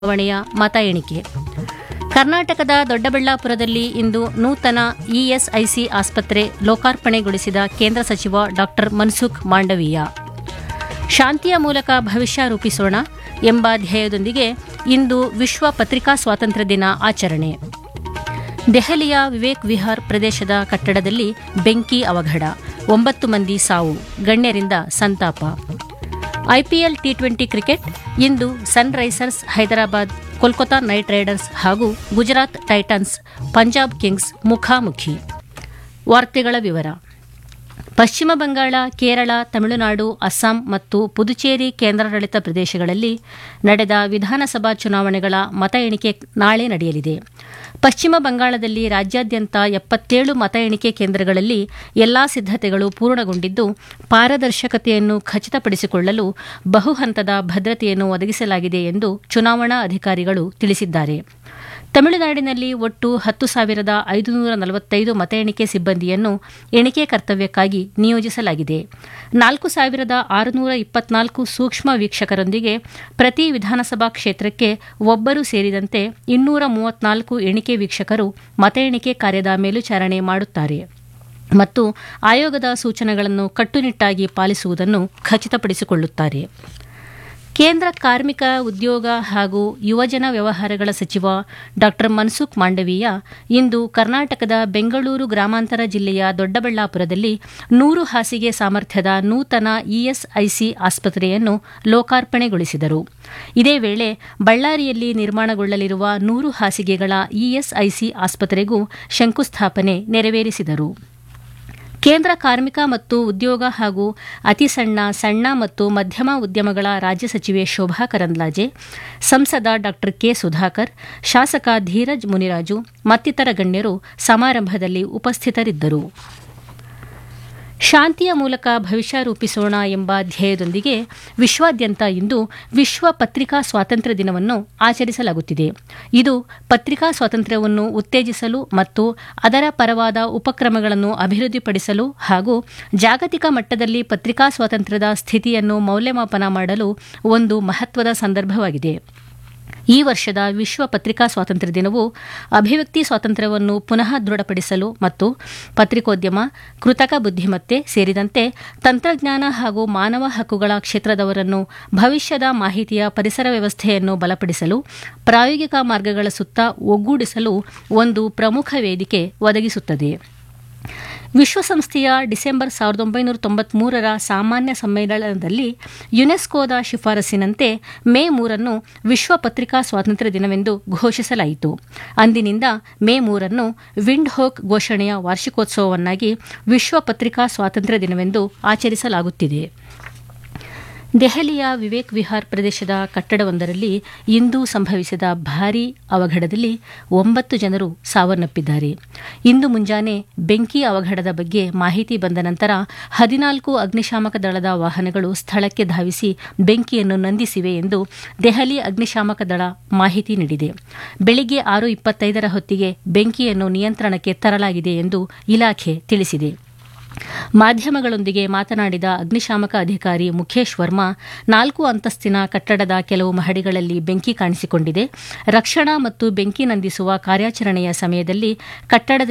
ಚುನಾವಣೆಯ ಮತ ಎಣಿಕೆ ಕರ್ನಾಟಕದ ದೊಡ್ಡಬಳ್ಳಾಪುರದಲ್ಲಿ ಇಂದು ನೂತನ ಇಎಸ್ಐಸಿ ಆಸ್ಪತ್ರೆ ಲೋಕಾರ್ಪಣೆಗೊಳಿಸಿದ ಕೇಂದ್ರ ಸಚಿವ ಡಾ ಮನ್ಸುಖ್ ಮಾಂಡವೀಯ ಶಾಂತಿಯ ಮೂಲಕ ಭವಿಷ್ಯ ರೂಪಿಸೋಣ ಎಂಬ ಧ್ಯೇಯದೊಂದಿಗೆ ಇಂದು ವಿಶ್ವ ಪತ್ರಿಕಾ ಸ್ವಾತಂತ್ರ್ಯ ದಿನ ಆಚರಣೆ ದೆಹಲಿಯ ವಿವೇಕ್ ವಿಹಾರ್ ಪ್ರದೇಶದ ಕಟ್ಟಡದಲ್ಲಿ ಬೆಂಕಿ ಅವಘಡ ಒಂಬತ್ತು ಮಂದಿ ಸಾವು ಗಣ್ಯರಿಂದ ಸಂತಾಪ ಐಪಿಎಲ್ ಟಿ ಟ್ವೆಂಟಿ ಕ್ರಿಕೆಟ್ ಇಂದು Sunrisers Hyderabad Kolkata Knight Riders ಹಾಗೂ ಗುಜರಾತ್ ಟೈಟನ್ಸ್ ಪಂಜಾಬ್ ಕಿಂಗ್ಸ್ ಮುಖಾಮುಖಿ ವಾರ್ತೆಗಳ ವಿವರ ಪಶ್ಚಿಮ ಬಂಗಾಳ ಕೇರಳ ತಮಿಳುನಾಡು ಅಸ್ಸಾಂ ಮತ್ತು ಪುದುಚೇರಿ ಕೇಂದ್ರಾಡಳಿತ ಪ್ರದೇಶಗಳಲ್ಲಿ ನಡೆದ ವಿಧಾನಸಭಾ ಚುನಾವಣೆಗಳ ಮತ ಎಣಿಕೆ ನಾಳೆ ನಡೆಯಲಿದೆ ಪಶ್ಚಿಮ ಬಂಗಾಳದಲ್ಲಿ ರಾಜ್ಯಾದ್ಯಂತ ಎಪ್ಪತ್ತೇಳು ಮತ ಎಣಿಕೆ ಕೇಂದ್ರಗಳಲ್ಲಿ ಎಲ್ಲಾ ಸಿದ್ದತೆಗಳು ಪೂರ್ಣಗೊಂಡಿದ್ದು ಪಾರದರ್ಶಕತೆಯನ್ನು ಖಚಿತಪಡಿಸಿಕೊಳ್ಳಲು ಬಹುಹಂತದ ಭದ್ರತೆಯನ್ನು ಒದಗಿಸಲಾಗಿದೆ ಎಂದು ಚುನಾವಣಾ ಅಧಿಕಾರಿಗಳು ತಿಳಿಸಿದ್ದಾರೆ ತಮಿಳುನಾಡಿನಲ್ಲಿ ಒಟ್ಟು ಹತ್ತು ಸಾವಿರದ ಐದುನೂರ ನಲವತ್ತೈದು ಮತ ಎಣಿಕೆ ಸಿಬ್ಬಂದಿಯನ್ನು ಎಣಿಕೆ ಕರ್ತವ್ಯಕ್ಕಾಗಿ ನಿಯೋಜಿಸಲಾಗಿದೆ ನಾಲ್ಕು ಸಾವಿರದ ಆರುನೂರ ಇಪ್ಪತ್ನಾಲ್ಕು ಸೂಕ್ಷ್ಮ ವೀಕ್ಷಕರೊಂದಿಗೆ ಪ್ರತಿ ವಿಧಾನಸಭಾ ಕ್ಷೇತ್ರಕ್ಕೆ ಒಬ್ಬರು ಸೇರಿದಂತೆ ಇನ್ನೂರ ಮೂವತ್ನಾಲ್ಕು ಎಣಿಕೆ ವೀಕ್ಷಕರು ಮತ ಎಣಿಕೆ ಕಾರ್ಯದ ಮೇಲ್ವಿಚಾರಣೆ ಮಾಡುತ್ತಾರೆ ಮತ್ತು ಆಯೋಗದ ಸೂಚನೆಗಳನ್ನು ಕಟ್ಟುನಿಟ್ಟಾಗಿ ಪಾಲಿಸುವುದನ್ನು ಖಚಿತಪಡಿಸಿಕೊಳ್ಳುತ್ತಾರೆ ಕೇಂದ್ರ ಕಾರ್ಮಿಕ ಉದ್ಯೋಗ ಹಾಗೂ ಯುವಜನ ವ್ಯವಹಾರಗಳ ಸಚಿವ ಡಾ ಮನ್ಸುಖ್ ಮಾಂಡವೀಯ ಇಂದು ಕರ್ನಾಟಕದ ಬೆಂಗಳೂರು ಗ್ರಾಮಾಂತರ ಜಿಲ್ಲೆಯ ದೊಡ್ಡಬಳ್ಳಾಪುರದಲ್ಲಿ ನೂರು ಹಾಸಿಗೆ ಸಾಮರ್ಥ್ಯದ ನೂತನ ಇಎಸ್ಐಸಿ ಆಸ್ಪತ್ರೆಯನ್ನು ಲೋಕಾರ್ಪಣೆಗೊಳಿಸಿದರು ಇದೇ ವೇಳೆ ಬಳ್ಳಾರಿಯಲ್ಲಿ ನಿರ್ಮಾಣಗೊಳ್ಳಲಿರುವ ನೂರು ಹಾಸಿಗೆಗಳ ಇಎಸ್ಐಸಿ ಆಸ್ಪತ್ರೆಗೂ ಶಂಕುಸ್ಥಾಪನೆ ನೆರವೇರಿಸಿದರು ಕೇಂದ್ರ ಕಾರ್ಮಿಕ ಮತ್ತು ಉದ್ಯೋಗ ಹಾಗೂ ಅತಿ ಸಣ್ಣ ಸಣ್ಣ ಮತ್ತು ಮಧ್ಯಮ ಉದ್ಯಮಗಳ ರಾಜ್ಯ ಸಚಿವೆ ಶೋಭಾ ಕರಂದ್ಲಾಜೆ ಸಂಸದ ಡಾ ಕೆ ಸುಧಾಕರ್ ಶಾಸಕ ಧೀರಜ್ ಮುನಿರಾಜು ಮತ್ತಿತರ ಗಣ್ಯರು ಸಮಾರಂಭದಲ್ಲಿ ಉಪಸ್ಥಿತರಿದ್ದರು ಶಾಂತಿಯ ಮೂಲಕ ಭವಿಷ್ಯ ರೂಪಿಸೋಣ ಎಂಬ ಧ್ಯೇಯದೊಂದಿಗೆ ವಿಶ್ವಾದ್ಯಂತ ಇಂದು ವಿಶ್ವ ಪತ್ರಿಕಾ ಸ್ವಾತಂತ್ರ್ಯ ದಿನವನ್ನು ಆಚರಿಸಲಾಗುತ್ತಿದೆ ಇದು ಪತ್ರಿಕಾ ಸ್ವಾತಂತ್ರ್ಯವನ್ನು ಉತ್ತೇಜಿಸಲು ಮತ್ತು ಅದರ ಪರವಾದ ಉಪಕ್ರಮಗಳನ್ನು ಅಭಿವೃದ್ಧಿಪಡಿಸಲು ಹಾಗೂ ಜಾಗತಿಕ ಮಟ್ಟದಲ್ಲಿ ಪತ್ರಿಕಾ ಸ್ವಾತಂತ್ರ್ಯದ ಸ್ಥಿತಿಯನ್ನು ಮೌಲ್ಯಮಾಪನ ಮಾಡಲು ಒಂದು ಮಹತ್ವದ ಸಂದರ್ಭವಾಗಿದೆ ಈ ವರ್ಷದ ವಿಶ್ವ ಪತ್ರಿಕಾ ಸ್ವಾತಂತ್ರ್ಯ ದಿನವು ಅಭಿವ್ಯಕ್ತಿ ಸ್ವಾತಂತ್ರ್ಯವನ್ನು ಪುನಃ ದೃಢಪಡಿಸಲು ಮತ್ತು ಪತ್ರಿಕೋದ್ಯಮ ಕೃತಕ ಬುದ್ಧಿಮತ್ತೆ ಸೇರಿದಂತೆ ತಂತ್ರಜ್ಞಾನ ಹಾಗೂ ಮಾನವ ಹಕ್ಕುಗಳ ಕ್ಷೇತ್ರದವರನ್ನು ಭವಿಷ್ಯದ ಮಾಹಿತಿಯ ಪರಿಸರ ವ್ಯವಸ್ಥೆಯನ್ನು ಬಲಪಡಿಸಲು ಪ್ರಾಯೋಗಿಕ ಮಾರ್ಗಗಳ ಸುತ್ತ ಒಗ್ಗೂಡಿಸಲು ಒಂದು ಪ್ರಮುಖ ವೇದಿಕೆ ಒದಗಿಸುತ್ತದೆ ವಿಶ್ವಸಂಸ್ಥೆಯ ಡಿಸೆಂಬರ್ ಸಾವಿರದ ಒಂಬೈನೂರ ತೊಂಬತ್ಮೂರರ ಸಾಮಾನ್ಯ ಸಮ್ಮೇಳನದಲ್ಲಿ ಯುನೆಸ್ಕೋದ ಶಿಫಾರಸಿನಂತೆ ಮೇ ಮೂರನ್ನು ವಿಶ್ವ ಪತ್ರಿಕಾ ಸ್ವಾತಂತ್ರ್ಯ ದಿನವೆಂದು ಘೋಷಿಸಲಾಯಿತು ಅಂದಿನಿಂದ ಮೇ ಮೂರನ್ನು ವಿಂಡ್ ಹೋಕ್ ಘೋಷಣೆಯ ವಾರ್ಷಿಕೋತ್ಸವವನ್ನಾಗಿ ವಿಶ್ವ ಪತ್ರಿಕಾ ಸ್ವಾತಂತ್ರ್ಯ ದಿನವೆಂದು ಆಚರಿಸಲಾಗುತ್ತಿದೆ ದೆಹಲಿಯ ವಿವೇಕ್ ವಿಹಾರ್ ಪ್ರದೇಶದ ಕಟ್ಟಡವೊಂದರಲ್ಲಿ ಇಂದು ಸಂಭವಿಸಿದ ಭಾರೀ ಅವಘಡದಲ್ಲಿ ಒಂಬತ್ತು ಜನರು ಸಾವನ್ನಪ್ಪಿದ್ದಾರೆ ಇಂದು ಮುಂಜಾನೆ ಬೆಂಕಿ ಅವಘಡದ ಬಗ್ಗೆ ಮಾಹಿತಿ ಬಂದ ನಂತರ ಹದಿನಾಲ್ಕು ಅಗ್ನಿಶಾಮಕ ದಳದ ವಾಹನಗಳು ಸ್ಥಳಕ್ಕೆ ಧಾವಿಸಿ ಬೆಂಕಿಯನ್ನು ನಂದಿಸಿವೆ ಎಂದು ದೆಹಲಿ ಅಗ್ನಿಶಾಮಕ ದಳ ಮಾಹಿತಿ ನೀಡಿದೆ ಬೆಳಿಗ್ಗೆ ಆರು ಇಪ್ಪತ್ತೈದರ ಹೊತ್ತಿಗೆ ಬೆಂಕಿಯನ್ನು ನಿಯಂತ್ರಣಕ್ಕೆ ತರಲಾಗಿದೆ ಎಂದು ಇಲಾಖೆ ತಿಳಿಸಿದೆ ಮಾಧ್ಯಮಗಳೊಂದಿಗೆ ಮಾತನಾಡಿದ ಅಗ್ನಿಶಾಮಕ ಅಧಿಕಾರಿ ಮುಖೇಶ್ ವರ್ಮಾ ನಾಲ್ಕು ಅಂತಸ್ತಿನ ಕಟ್ಟಡದ ಕೆಲವು ಮಹಡಿಗಳಲ್ಲಿ ಬೆಂಕಿ ಕಾಣಿಸಿಕೊಂಡಿದೆ ರಕ್ಷಣಾ ಮತ್ತು ಬೆಂಕಿ ನಂದಿಸುವ ಕಾರ್ಯಾಚರಣೆಯ ಸಮಯದಲ್ಲಿ ಕಟ್ಟಡದ